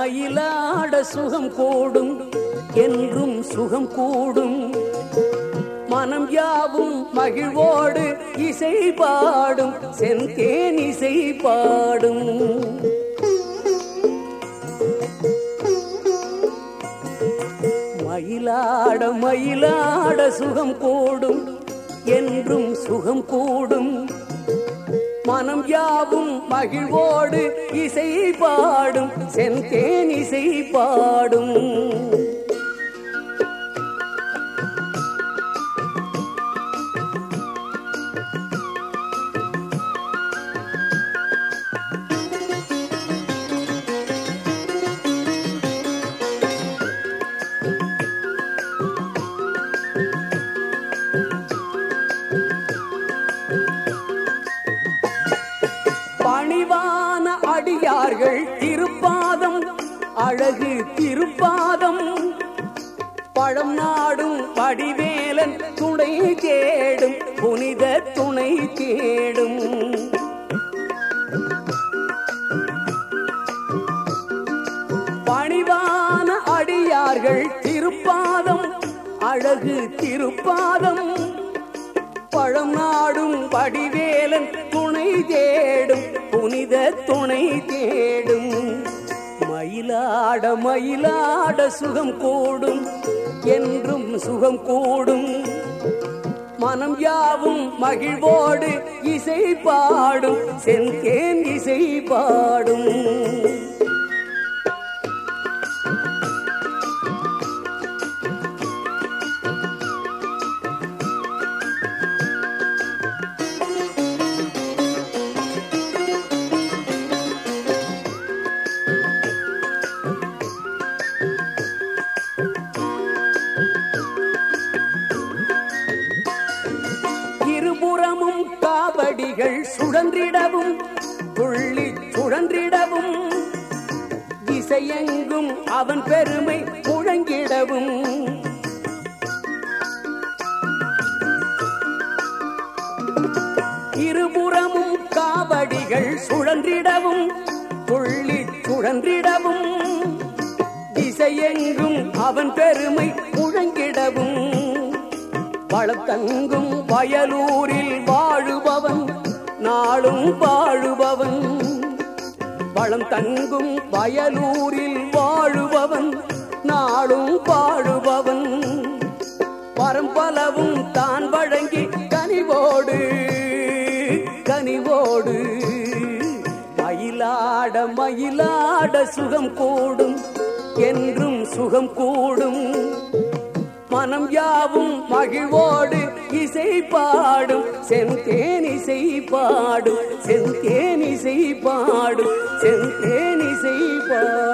மயிலாட சுகம் கூடும் என்றும் சுகம் கூடும் மனம் யாவும் மகிழ்வோடு இசை பாடும் செந்தேன் இசை பாடும் மயிலாட மயிலாட சுகம் கூடும் என்றும் சுகம் கூடும் மனம் யாவும் மகிழ்வோடு இசை பாடும் செந்தேன் இசை பாடும் பணிவான அடியார்கள் திருப்பாதம் அழகு திருப்பாதம் பழம் நாடும் படிவேலன் துணை தேடும் புனித துணை தேடும் பணிவான அடியார்கள் திருப்பாதம் அழகு திருப்பாதம் பழம் நாடும் படிவேலன் துணை தேடும் புனித துணை தேடும் மயிலாட மயிலாட சுகம் கூடும் என்றும் சுகம் கூடும் மனம் யாவும் மகிழ்வோடு இசை பாடும் செந்தேன் இசை பாடும் இருபுறமும் காவடிகள் சுழன்றிடவும் துள்ளி சுழன்றிடவும் திசையெங்கும் அவன் பெருமை முழங்கிடவும் இருபுறமும் காவடிகள் சுழன்றிடவும் துள்ளி சுழன்றிடவும் திசையெங்கும் அவன் பெருமை முழங்கிடவும் வளத்தங்கும் வயலூரில் வாழுபவன் நாளும் வாழுபவன் வளம் தங்கும் வயலூரில் வாழுபவன் நாளும் வாழுபவன் பரம்பலவும் தான் வழங்கி கனிவோடு கனிவோடு மயிலாட மயிலாட சுகம் கூடும் என்றும் சுகம் கூடும் மனம் யாவும் மகிழ்வோடு இசை பாடும் செந்தேன் இசை பாடும் செந்தேன் இசை பாடும் செந்தேன் இசை பாடும்